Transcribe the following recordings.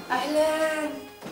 اهلا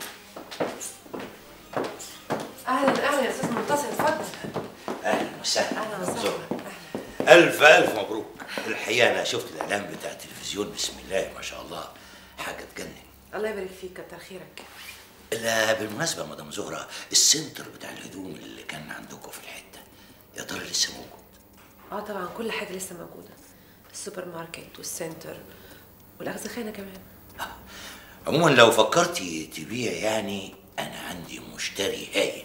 اهلا اهلا يا استاذ منتصر اتفضل اهلا وسهلا اهلا منظور. وسهلا اهلا الف الف مبروك الحقيقه انا شفت الاعلان بتاع التلفزيون بسم الله ما شاء الله حاجه تجنن الله يبارك فيك كتر خيرك لا بالمناسبه يا مدام زهره السنتر بتاع الهدوم اللي كان عندكم في الحته يا ترى لسه موجود اه طبعا كل حاجه لسه موجوده السوبر ماركت والسنتر والاغزخانه كمان عموما لو فكرتي تبيع يعني انا عندي مشتري هايل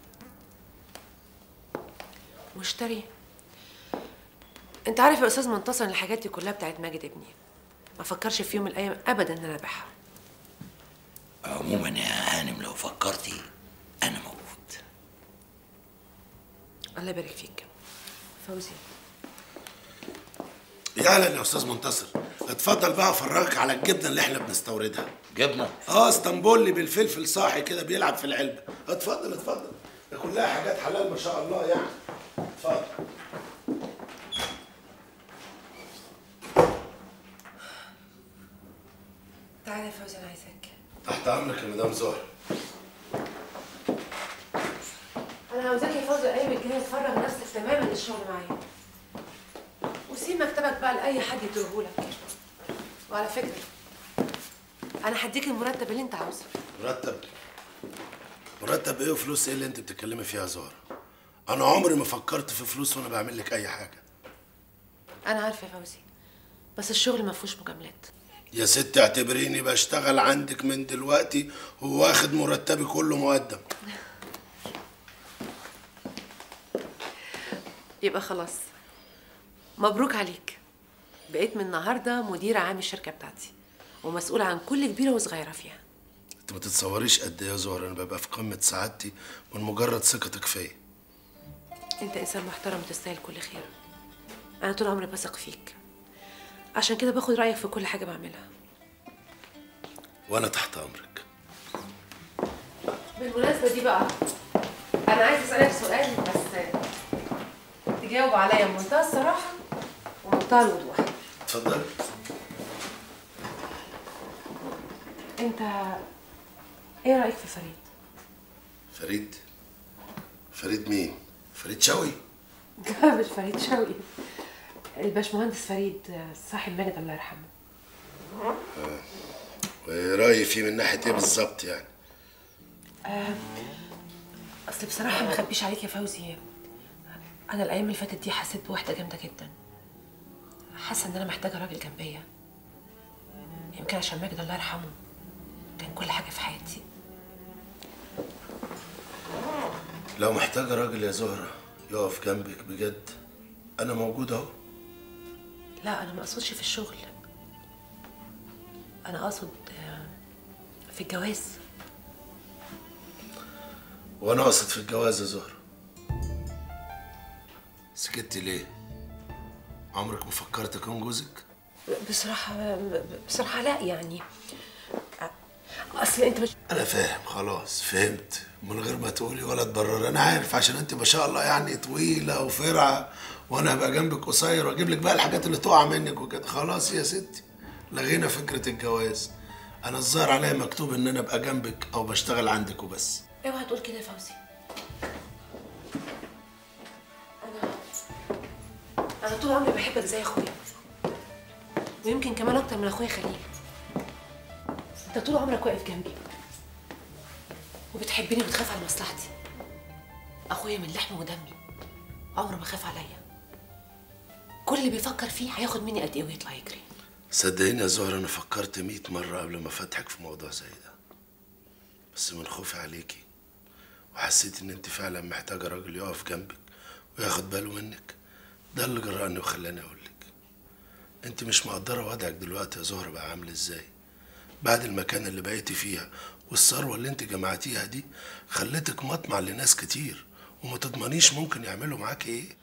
مشتري انت عارف يا استاذ منتصر ان الحاجات دي كلها بتاعت ماجد ابني ما فكرش في يوم من الايام ابدا ان انا ابيعها عموما يا هانم لو فكرتي انا موجود الله يبارك فيك فوزي يا اهلا يا استاذ منتصر اتفضل بقى افرجك على الجبنه اللي احنا بنستوردها جبنه اه اسطنبولي بالفلفل صاحي كده بيلعب في العلبه اتفضل اتفضل ده كلها حاجات حلال ما شاء الله يعني اتفضل تعالى يا فوزي انا عايزاك تحت امرك يا مدام زهر انا عاوزاك يا فوزي الايام الجايه تفرغ نفسك تماما للشغل معايا وسيب مكتبك بقى لاي حد يديهولك وعلى فكره انا هديك المرتب اللي انت عاوزه مرتب مرتب ايه وفلوس ايه اللي انت بتتكلمي فيها يا زهر انا عمري ما فكرت في فلوس وانا بعمل لك اي حاجه انا عارفه يا فوزي بس الشغل ما فيهوش مجاملات يا ست اعتبريني بشتغل عندك من دلوقتي وواخد مرتبي كله مقدم يبقى خلاص مبروك عليك بقيت من النهارده مديره عام الشركه بتاعتي ومسؤوله عن كل كبيره وصغيره فيها انت ما تتصوريش قد ايه يا زهر انا ببقى في قمه سعادتي من مجرد ثقتك فيا انت انسان محترم وتستاهل كل خير انا طول عمري بثق فيك عشان كده باخد رايك في كل حاجه بعملها وانا تحت امرك بالمناسبه دي بقى انا عايز اسالك سؤال بس تجاوب عليا بمنتهى الصراحه ومنتهى الوضوح اتفضل انت ايه رايك في فريد فريد فريد مين فريد شوقي لا مش فريد شوقي الباشمهندس فريد صاحب ماجد الله يرحمه ورايي فيه من ناحيه ايه بالظبط يعني اصل بصراحه ما اخبيش عليك يا فوزي انا الايام اللي فاتت دي حسيت بوحده جامده جدا حاسه ان انا محتاجه راجل جنبيا يمكن عشان ماجد الله يرحمه كان كل حاجه في حياتي لو محتاجه راجل يا زهره يقف جنبك بجد انا موجود اهو لا انا ما اقصدش في الشغل انا اقصد آه، في الجواز وانا اقصد في الجواز يا زهره سكتي ليه عمرك ما فكرت اكون جوزك بصراحه بصراحه لا يعني اصل انت مش انا فاهم خلاص فهمت من غير ما تقولي ولا تبرر انا عارف عشان انت ما شاء الله يعني طويله وفرعه وانا هبقى جنبك قصير واجيب لك بقى الحاجات اللي تقع منك وكده خلاص يا ستي لغينا فكره الجواز انا الظاهر عليا مكتوب ان انا ابقى جنبك او بشتغل عندك وبس اوعى تقول كده يا فوزي انا انا طول عمري بحبك زي اخويا ويمكن كمان اكتر من اخويا خليل انت طول عمرك واقف جنبي وبتحبني وبتخاف على مصلحتي اخويا من لحمي ودمي عمره ما خاف عليا كل اللي بيفكر فيه هياخد مني قد ايه ويطلع يجري صدقيني يا زهر انا فكرت مئة مرة قبل ما افتحك في موضوع زي ده بس من خوفي عليكي وحسيت ان انت فعلا محتاجة راجل يقف جنبك وياخد باله منك ده اللي جرأني وخلاني اقولك انت مش مقدرة وضعك دلوقتي يا زهرة بقى عامل ازاي بعد المكان اللي بقيتي فيها والثروة اللي انت جمعتيها دي خلتك مطمع لناس كتير وما تضمنيش ممكن يعملوا معاكي ايه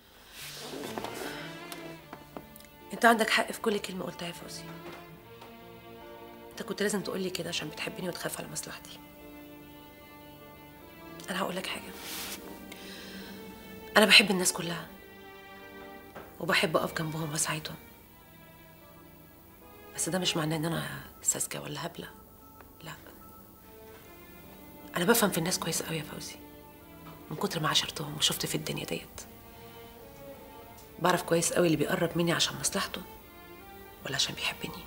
انت عندك حق في كل كلمه قلتها يا فوزي انت كنت لازم تقولي كده عشان بتحبني وتخاف على مصلحتي انا هقول لك حاجه انا بحب الناس كلها وبحب اقف جنبهم واساعدهم بس ده مش معناه ان انا ساذجه ولا هبله لا انا بفهم في الناس كويس قوي يا فوزي من كتر ما عاشرتهم وشفت في الدنيا ديت بعرف كويس قوي اللي بيقرب مني عشان مصلحته ولا عشان بيحبني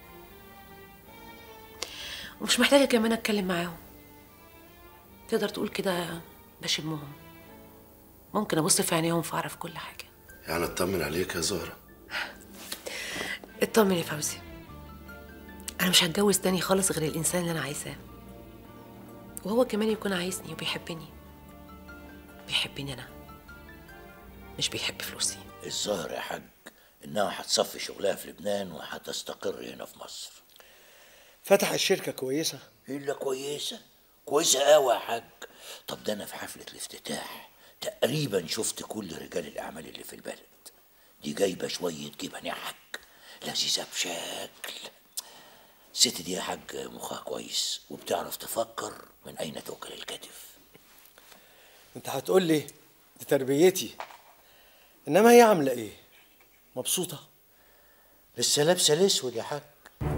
ومش محتاجه كمان اتكلم معاهم تقدر تقول كده بشمهم ممكن ابص في عينيهم فاعرف كل حاجه يعني اطمن عليك يا زهرة اطمن يا فوزي انا مش هتجوز تاني خالص غير الانسان اللي انا عايزاه وهو كمان يكون عايزني وبيحبني بيحبني انا مش بيحب فلوسي الظاهر يا حاج انها هتصفي شغلها في لبنان وهتستقر هنا في مصر فتح الشركة كويسة الا كويسه كويسه قوي يا حاج طب ده انا في حفله الافتتاح تقريبا شفت كل رجال الاعمال اللي في البلد دي جايبه شويه جبن يا حاج لذيذه بشكل الست دي يا حاج مخها كويس وبتعرف تفكر من اين توكل الكتف انت هتقول لي دي تربيتي انما هي عاملة ايه مبسوطة لسه لابسه الاسود يا حاج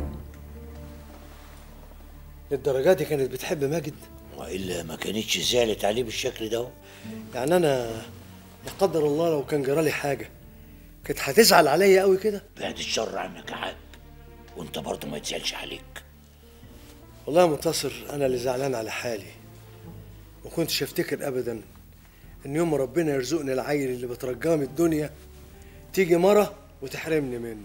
للدرجة دي كانت بتحب ماجد والا ما كانتش زعلت عليه بالشكل ده يعني انا لا قدر الله لو كان جرالي حاجة كانت هتزعل عليا قوي كده بعد الشر عنك يا حاج وانت برضه ما يتزعلش عليك والله يا منتصر انا اللي زعلان على حالي ما كنتش افتكر ابدا ان يوم ما ربنا يرزقني العيل اللي بترجاه من الدنيا تيجي مرة وتحرمني منه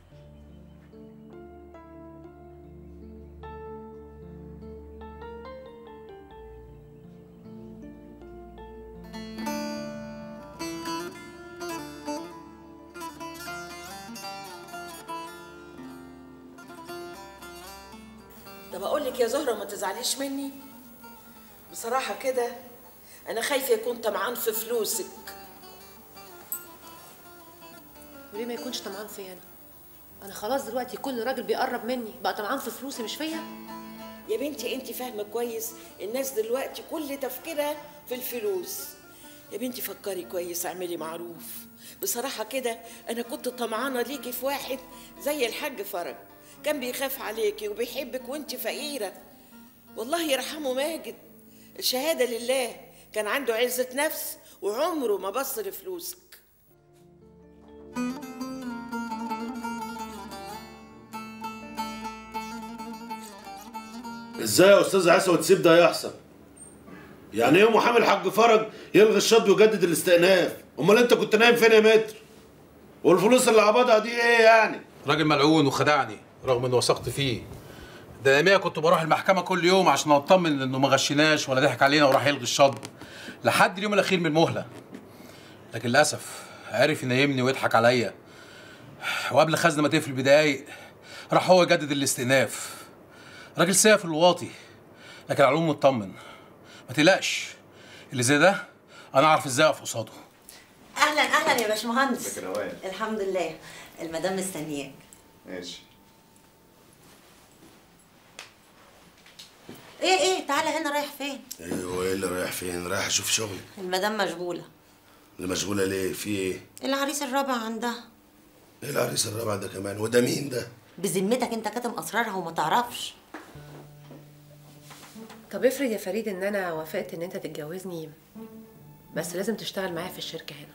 ده بقول لك يا زهره ما تزعليش مني بصراحه كده انا خايفه يكون طمعان في فلوسك وليه ما يكونش طمعان فيا انا انا خلاص دلوقتي كل راجل بيقرب مني بقى طمعان في فلوسي مش فيا يا بنتي انت فاهمه كويس الناس دلوقتي كل تفكيرها في الفلوس يا بنتي فكري كويس اعملي معروف بصراحه كده انا كنت طمعانه ليكي في واحد زي الحاج فرج كان بيخاف عليكي وبيحبك وانت فقيره والله يرحمه ماجد الشهاده لله كان عنده عزه نفس وعمره ما بص لفلوسك ازاي يا استاذ عيسى وتسيب ده يحصل يعني ايه محامي الحاج فرج يلغي الشط ويجدد الاستئناف امال انت كنت نايم فين يا متر والفلوس اللي قبضها دي ايه يعني راجل ملعون وخدعني رغم اني وثقت فيه ده يوميا كنت بروح المحكمه كل يوم عشان اطمن انه ما غشناش ولا ضحك علينا وراح يلغي الشطب لحد اليوم الاخير من المهله لكن للاسف عرف ينيمني ويضحك عليا وقبل خزنه ما تقفل بدقايق راح هو يجدد الاستئناف راجل سيف الواطي لكن على العموم مطمن ما تقلقش اللي زي ده انا اعرف ازاي اقف قصاده اهلا اهلا يا باشمهندس ازيك يا نوال؟ الحمد لله المدام مستنياك ماشي ايه ايه تعالى هنا رايح فين ايوه ايه اللي رايح فين رايح اشوف شغلي المدام مشغوله اللي مشغوله ليه في ايه العريس الرابع عندها ايه العريس الرابع ده كمان وده مين ده بذمتك انت كاتم اسرارها وما تعرفش طب افرض يا فريد ان انا وافقت ان انت تتجوزني بس لازم تشتغل معايا في الشركه هنا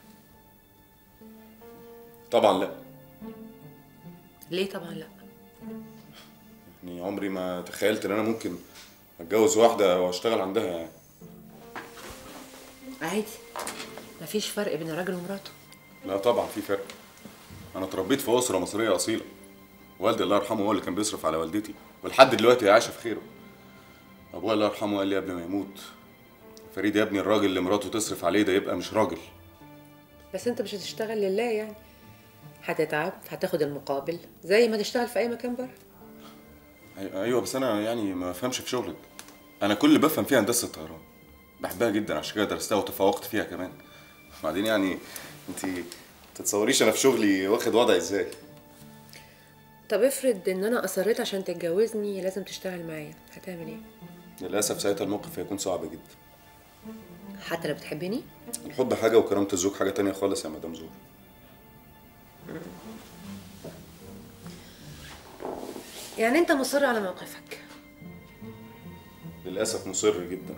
طبعا لا ليه طبعا لا يعني عمري ما تخيلت ان انا ممكن اتجوز واحده واشتغل عندها يعني عادي مفيش فرق بين الراجل ومراته لا طبعا في فرق انا اتربيت في اسره مصريه اصيله والدي الله يرحمه هو اللي كان بيصرف على والدتي ولحد دلوقتي هي عايشه في خيره ابويا الله يرحمه قال لي قبل ما يموت فريد يا ابني الراجل اللي مراته تصرف عليه ده يبقى مش راجل بس انت مش هتشتغل لله يعني هتتعب هتاخد المقابل زي ما تشتغل في اي مكان بره أي- ايوه بس انا يعني ما بفهمش في شغلك انا كل اللي بفهم فيها هندسه الطيران بحبها جدا عشان كده درستها وتفوقت فيها كمان بعدين يعني انت تتصوريش انا في شغلي واخد وضعي ازاي طب افرض ان انا اصريت عشان تتجوزني لازم تشتغل معايا هتعمل ايه للاسف ساعتها الموقف هيكون صعب جدا حتى لو بتحبني الحب حاجه وكرامه الزوج حاجه تانية خالص يا مدام زور يعني انت مصر على موقفك للاسف مصر جدا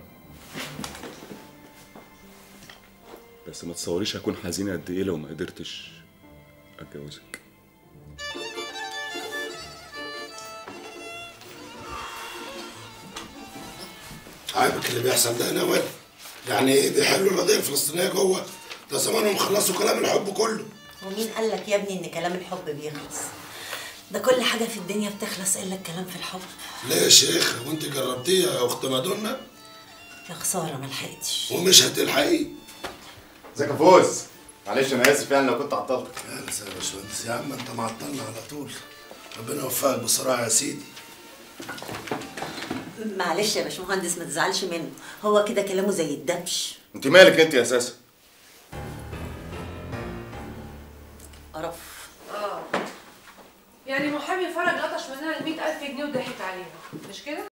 بس ما تصوريش هكون حزين قد ايه لو ما قدرتش اتجوزك عاجبك اللي بيحصل ده يا نوال يعني بيحلوا القضيه الفلسطينيه جوه ده زمانهم خلصوا كلام الحب كله ومين قال لك يا ابني ان كلام الحب بيخلص ده كل حاجه في الدنيا بتخلص الا الكلام في الحب ليه يا شيخ وانت جربتيها يا اخت مادونا يا خساره ما لحقتش ومش هتلحقيه ازيك يا فوز معلش انا اسف يعني لو كنت عطلتك يا يا باشمهندس يا عم انت معطلنا على طول ربنا يوفقك بسرعه يا سيدي معلش يا باشمهندس ما تزعلش منه هو كده كلامه زي الدبش انت مالك انت اساسا قرف اه يعني محامي فرج لطش مننا ال 100000 جنيه وضحك علينا مش كده؟